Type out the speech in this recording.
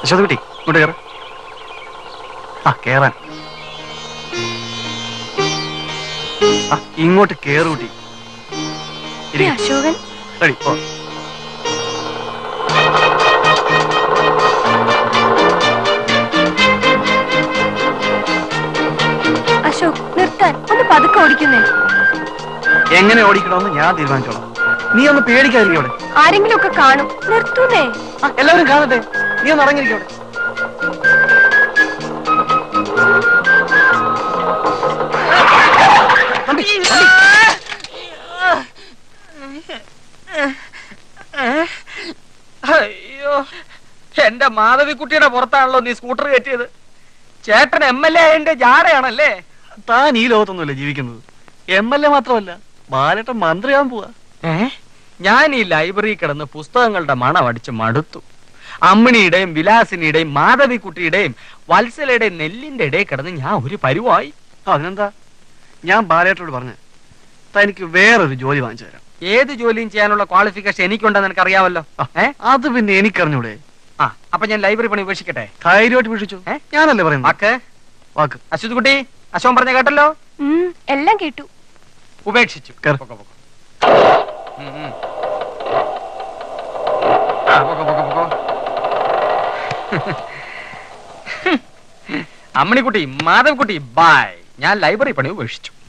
അശോക് കുട്ടി ഇങ്ങോട്ട് കയറ ആ കേറാൻ ആ ഇങ്ങോട്ട് കേറു കുട്ടി ഈ അശോകൻ റെഡി പോ അശോക് നിർത്താൻ ഒന്ന് പതുക്കെ ഓടിക്കുന്നേ എങ്ങനെ ഓടിക്കണമെന്ന് ഞാൻ തീരുമാനിച്ചോളാം നീ ഒന്ന് പേടിക്കാതിരിക്കും അവിടെ ആരെങ്കിലും ഒക്കെ കാണും നിർത്തൂന്നേ ആ, എല്ലാവരും കാണട്ടെ നീ ഒന്ന് ഇറങ്ങിയിരിക്കും അവിടെ വണ്ടി, വണ്ടി. അയ്യോ എന്റെ മാധവിക്കുട്ടിയുടെ പുറത്താണല്ലോ നീ സ്കൂട്ടർ കയറ്റിയത് ചേട്ടൻ എം എൽ എ ആയതിന്റെ ജാടയാണല്ലേ താൻ ഈ ലോകത്തൊന്നുമല്ല ജീവിക്കുന്നത് എം എൽ എ മാത്രമല്ല ബാലേട്ടൻ മന്ത്രിയാൻ പോവാ ഏ ഞാൻ ഈ ലൈബ്രറി കിടന്ന് പുസ്തകങ്ങളുടെ മണം അടിച്ച് മടുത്തു അമ്മിണിയുടെയും വിലാസിനിയുടെയും മാധവിക്കുട്ടിയുടെയും വത്സലയുടെയും നെല്ലിന്റെ ഇടയിൽ കിടന്ന് ഞാൻ ഒരു പരുവായി അതിനെന്താ ഞാൻ ബാലേട്ടനോട് പറഞ്ഞു തനിക്ക് വേറൊരു ജോലി വാങ്ങിച്ചു തരാം ഏത് ജോലിയും ചെയ്യാനുള്ള ക്വാളിഫിക്കേഷൻ എനിക്കുണ്ടെന്ന് എനിക്ക് അറിയാമല്ലോ ഏ അത് പിന്നെ എനിക്കറിഞ്ഞൂടെ ആ അപ്പൊ ഞാൻ ലൈബ്രറി പണി ഉപേക്ഷിക്കട്ടെ ധൈര്യമായിട്ട് വീക്ഷിച്ചു ഏ? ഞാനല്ലേ പറയുന്നത് വാക്ക് വാക്ക് അശ്വത് കുട്ടി അശോകൻ പറഞ്ഞ കേട്ടല്ലോ ഉം, എല്ലാം കേട്ടു ഉപേക്ഷിച്ചു കേറ്. പൊക്കോ, പൊക്കോ. ഉം, ഉം. ആ, പൊക്കോ, പൊക്കോ, പൊക്കോ. അമ്മണിക്കുട്ടി മാധവക്കുട്ടി ബായ് ഞാൻ ലൈബ്രറി പണി ഉപേക്ഷിച്ചു